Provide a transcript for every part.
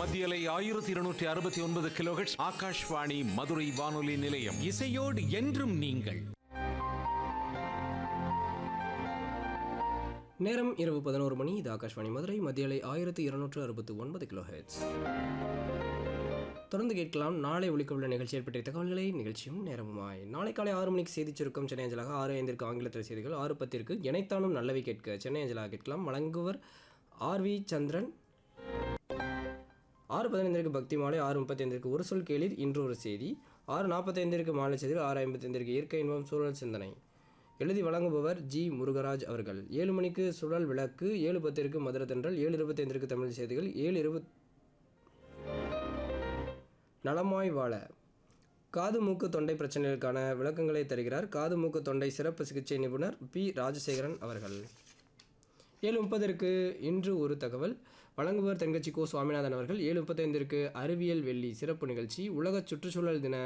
மத்தியலை ஆயிரத்தி இருநூற்றி அறுபத்தி ஒன்பது கிலோஹெட்ஸ் ஆகாஷ்வாணி மதுரை வானொலி நிலையம் இசையோடு என்றும் நீங்கள் நேரம் இரவு பதினோரு மணி இது ஆகாஷ்வாணி மதுரை மத்தியலை ஆயிரத்தி இருநூற்று அறுபத்து ஒன்பது கிலோ ஹெட்ஸ் தொடர்ந்து கேட்கலாம் நாளை ஒழிக்கவுள்ள நிகழ்ச்சியில் பற்றிய தகவல்களை நிகழ்ச்சியும் நேரமுமாய் நாளை காலை ஆறு மணிக்கு செய்தி சுருக்கம் சென்னை அஞ்சலாக ஆறு ஐந்திற்கு ஆங்கிலத்தில் செய்திகள் ஆறு பத்திற்கு இணைத்தானும் நல்லவை கேட்க சென்னை அஞ்சலாக கேட்கலாம் வழங்குவர் ஆர் வி சந்திரன் ஆறு பதினைந்திற்கு பக்தி மாலை ஆறு முப்பத்தைந்திற்கு ஒரு சொல் கேளிர் இன்று ஒரு செய்தி ஆறு நாற்பத்தைந்திற்கு மாலை செய்திகள் ஆறு ஐம்பத்தைந்திற்கு இயற்கை இன்பம் சூழல் சிந்தனை எழுதி வழங்குபவர் ஜி முருகராஜ் அவர்கள் ஏழு மணிக்கு சுழல் விளக்கு ஏழு பத்திற்கு மதுரை தென்றல் ஏழு இருபத்தைந்திற்கு தமிழ் செய்திகள் ஏழு இருபத் நலமாய் வாழ காது மூக்கு தொண்டை பிரச்சனைகளுக்கான விளக்கங்களை தருகிறார் காது மூக்கு தொண்டை சிறப்பு சிகிச்சை நிபுணர் பி ராஜசேகரன் அவர்கள் ஏழு முப்பதற்கு இன்று ஒரு தகவல் வழங்குவர் தென்கட்சி கோ சுவாமிநாதன் அவர்கள் ஏழு முப்பத்தைந்திற்கு அறிவியல் வெள்ளி சிறப்பு நிகழ்ச்சி உலக சுற்றுச்சூழல் தின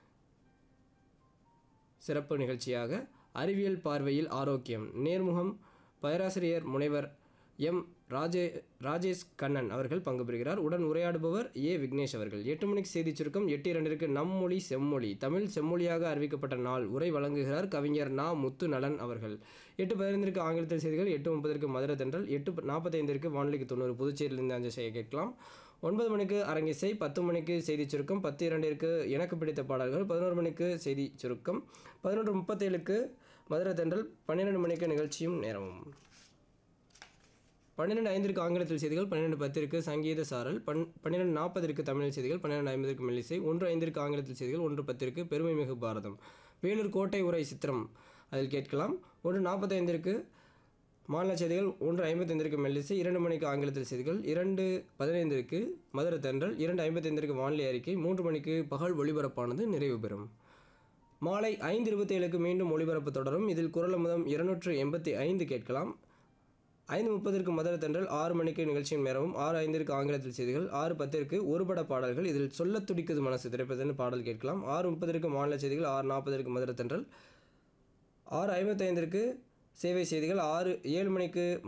சிறப்பு நிகழ்ச்சியாக அறிவியல் பார்வையில் ஆரோக்கியம் நேர்முகம் பேராசிரியர் முனைவர் எம் ராஜே ராஜேஷ் கண்ணன் அவர்கள் பங்கு பெறுகிறார் உடன் உரையாடுபவர் ஏ விக்னேஷ் அவர்கள் எட்டு மணிக்கு செய்தி சுருக்கம் எட்டு இரண்டிற்கு நம்மொழி செம்மொழி தமிழ் செம்மொழியாக அறிவிக்கப்பட்ட நாள் உரை வழங்குகிறார் கவிஞர் நா முத்து நலன் அவர்கள் எட்டு பதினைந்திற்கு ஆங்கிலத்தில் செய்திகள் எட்டு முப்பதற்கு மதுரை தென்றல் எட்டு நாற்பத்தைந்திற்கு வானொலிக்கு தொண்ணூறு புதுச்சேரியிலிருந்து அஞ்சல் செய்ய கேட்கலாம் ஒன்பது மணிக்கு அரங்கிசை பத்து மணிக்கு செய்தி சுருக்கம் பத்து இரண்டிற்கு எனக்கு பிடித்த பாடல்கள் பதினோரு மணிக்கு செய்தி சுருக்கம் பதினொன்று முப்பத்தேழுக்கு மதுரை தென்றல் பன்னிரெண்டு மணிக்கு நிகழ்ச்சியும் நேரமும் பன்னிரெண்டு ஐந்திற்கு ஆங்கிலத்தில் செய்திகள் பன்னிரெண்டு பத்திற்கு சங்கீத சாரல் பன் பன்னிரெண்டு நாற்பதற்கு தமிழ் செய்திகள் பன்னிரெண்டு ஐம்பதற்கு மெல்லிசை ஒன்று ஐந்திற்கு ஆங்கிலத்தில் செய்திகள் ஒன்று பத்திற்கு பெருமை மிகு பாரதம் வேலூர் கோட்டை உரை சித்திரம் அதில் கேட்கலாம் ஒன்று நாற்பத்தைந்திற்கு மாநில செய்திகள் ஒன்று ஐம்பத்தைந்திற்கு மெல்லிசை இரண்டு மணிக்கு ஆங்கிலத்தில் செய்திகள் இரண்டு பதினைந்திற்கு மதுரை தென்றல் இரண்டு ஐம்பத்தைந்திற்கு வானிலை அறிக்கை மூன்று மணிக்கு பகல் ஒளிபரப்பானது நிறைவு பெறும் மாலை ஐந்து இருபத்தேழுக்கு மீண்டும் ஒளிபரப்பு தொடரும் இதில் குரல் முதம் இருநூற்று எண்பத்தி ஐந்து கேட்கலாம் ஐந்து முப்பதற்கு மதுரை தென்றல் ஆறு மணிக்கு நிகழ்ச்சியின் நேரமும் ஆறு ஐந்திற்கு ஆங்கிலத்தில் செய்திகள் ஆறு பத்திற்கு ஒருபட பாடல்கள் இதில் சொல்லத் துடிக்குது மனசு திரைப்பதன்னு பாடல் கேட்கலாம் ஆறு முப்பதற்கு மாநில செய்திகள் ஆறு நாற்பதற்கு மதுரை தென்றல் ஆறு ஐம்பத்தைந்திற்கு சேவை செய்திகள் ஆறு ஏழு மணிக்கு